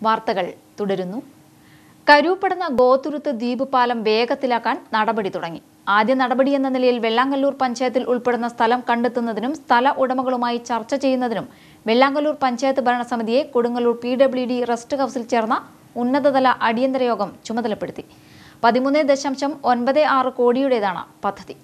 വാർത്തകൾ തുടരുന്നു കരൂപ്പെടുന്ന ഗോതുരുത്ത് ദ്വീപ് പാലം വേഗത്തിലാക്കാൻ നടപടി തുടങ്ങി ആദ്യ നടപടി എന്ന നിലയിൽ വെള്ളാങ്കല്ലൂർ പഞ്ചായത്തിൽ ഉൾപ്പെടുന്ന സ്ഥലം കണ്ടെത്തുന്നതിനും സ്ഥല ഉടമകളുമായി ചർച്ച ചെയ്യുന്നതിനും വെള്ളാങ്കല്ലൂർ പഞ്ചായത്ത് ഭരണസമിതിയെ Kodungallur P W D rest ഹൌസിൽ ചേർന്ന ഉന്നതതല അടിയന്തര യോഗം ചുമതലപ്പെടുത്തി പതിമൂന്ന് ദശാംശം ഒൻപത് ആറ് കോടിയുടേതാണ് പദ്ധതി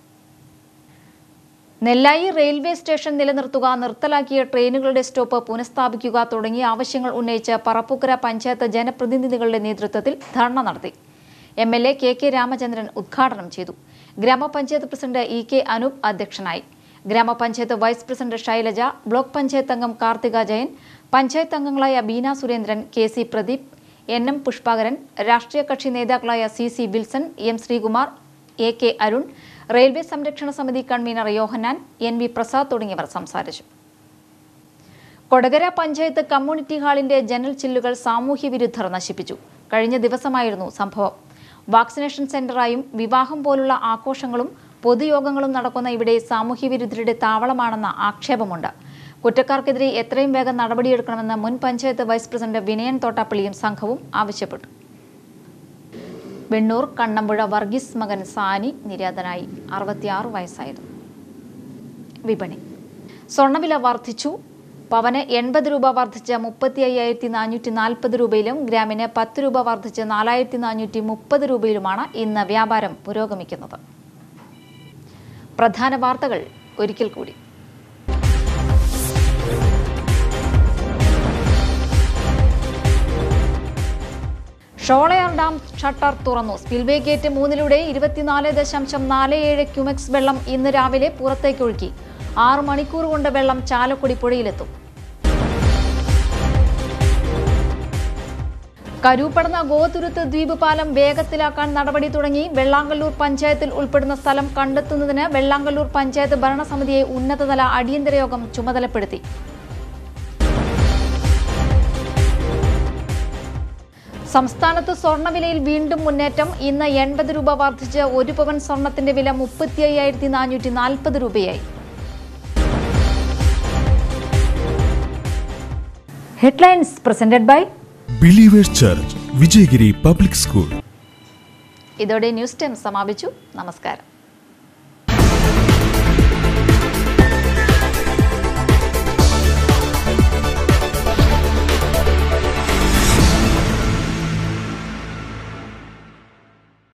നെല്ലായി റെയിൽവേ സ്റ്റേഷൻ നിലനിർത്തുക നിർത്തലാക്കിയ ട്രെയിനുകളുടെ സ്റ്റോപ്പ് പുനഃസ്ഥാപിക്കുക തുടങ്ങിയ ആവശ്യങ്ങൾ ഉന്നയിച്ച് പറപ്പുക്കര പഞ്ചായത്ത് ജനപ്രതിനിധികളുടെ നേതൃത്വത്തിൽ ധർണ നടത്തി M L A K K Ramachandran ഉദ്ഘാടനം ചെയ്തു ഗ്രാമപഞ്ചായത്ത് പ്രസിഡന്റ് ഇ കെ അനൂപ് അധ്യക്ഷനായി ഗ്രാമപഞ്ചായത്ത് vice president Shailaja block panchayat അംഗം കാർത്തിക ജയൻ പഞ്ചായത്ത് അംഗങ്ങളായ Beena Surendran K C Pradeep N M Pushpakaran രാഷ്ട്രീയ കക്ഷി നേതാക്കളായ C C Wilson M Sreekumar A K Arun railway സംരക്ഷണ സമിതി convener Yohannan N V Prasad തുടങ്ങിയവർ സംസാരിച്ചു കൊടകര പഞ്ചായത്ത് കമ്മ്യൂണിറ്റി ഹാളിന്റെ ജനൽ ചില്ലുകൾ സാമൂഹ്യ വിരുദ്ധർ നശിപ്പിച്ചു കഴിഞ്ഞ ദിവസമായിരുന്നു സംഭവം വാക്സിനേഷൻ സെന്ററായും വിവാഹം പോലുള്ള ആഘോഷങ്ങളും പൊതുയോഗങ്ങളും നടക്കുന്ന ഇവിടെ സാമൂഹ്യ വിരുദ്ധരുടെ താവളമാണെന്ന ആക്ഷേപമുണ്ട് കുറ്റക്കാർക്കെതിരെ എത്രയും വേഗം നടപടിയെടുക്കണമെന്ന് മുൻ പഞ്ചായത്ത് വൈസ് പ്രസിഡന്റ് വിനയൻ തോട്ടാപ്പള്ളിയും സംഘവും ആവശ്യപ്പെട്ടു വെണ്ണൂർ കണ്ണമ്പുഴ വർഗീസ് മകൻ സാനി നിര്യാതനായി അറുപത്തിയാറ് വയസ്സായിരുന്നു വിപണി സ്വർണ്ണവില വർദ്ധിച്ചു പവന് എൺപത് രൂപ വർദ്ധിച്ച് മുപ്പത്തി അയ്യായിരത്തി നാനൂറ്റി നാൽപ്പത് രൂപയിലും ഗ്രാമിന് പത്ത് രൂപ വർദ്ധിച്ച് നാലായിരത്തി നാനൂറ്റി മുപ്പത് രൂപയിലുമാണ് ഇന്ന് വ്യാപാരം പുരോഗമിക്കുന്നത് പ്രധാന വാർത്തകൾ ഒരിക്കൽ കൂടി ഷോളയാർ ഡാം ഷട്ടർ തുറന്നു സ്പിൽവേ ഗേറ്റ് മൂന്നിലൂടെ ഇരുപത്തിനാല് ദശാംശം നാല് ഏഴ് ക്യുമെക്സ് വെള്ളം ഇന്ന് രാവിലെ പുറത്തേക്ക് ഒഴുക്കി ആറ് മണിക്കൂർ കൊണ്ട് വെള്ളം ചാലക്കുടി പുഴയിലെത്തും കരൂപ്പടന്ന ഗോതുരുത്ത് ദ്വീപ് പാലം വേഗത്തിലാക്കാൻ നടപടി തുടങ്ങി വെള്ളാങ്കല്ലൂർ പഞ്ചായത്തിൽ ഉൾപ്പെടുന്ന സ്ഥലം കണ്ടെത്തുന്നതിന് വെള്ളാങ്കല്ലൂർ പഞ്ചായത്ത് ഭരണസമിതിയെ ഉന്നതതല അടിയന്തര യോഗം ചുമതലപ്പെടുത്തി സംസ്ഥാനത്ത് സ്വർണ്ണവിലയിൽ വീണ്ടും മുന്നേറ്റം ഇന്ന് എൺപത് രൂപ വർദ്ധിച്ച് ഒരു പവൻ സ്വർണത്തിന്റെ വില മുപ്പത്തി അയ്യായിരത്തി നാനൂറ്റി നാൽപ്പത് രൂപയായി headlines presented by believers church Vijayagiri public school ഇതോടെ ന്യൂസ് ടൈം സമാപിച്ചു നമസ്കാരം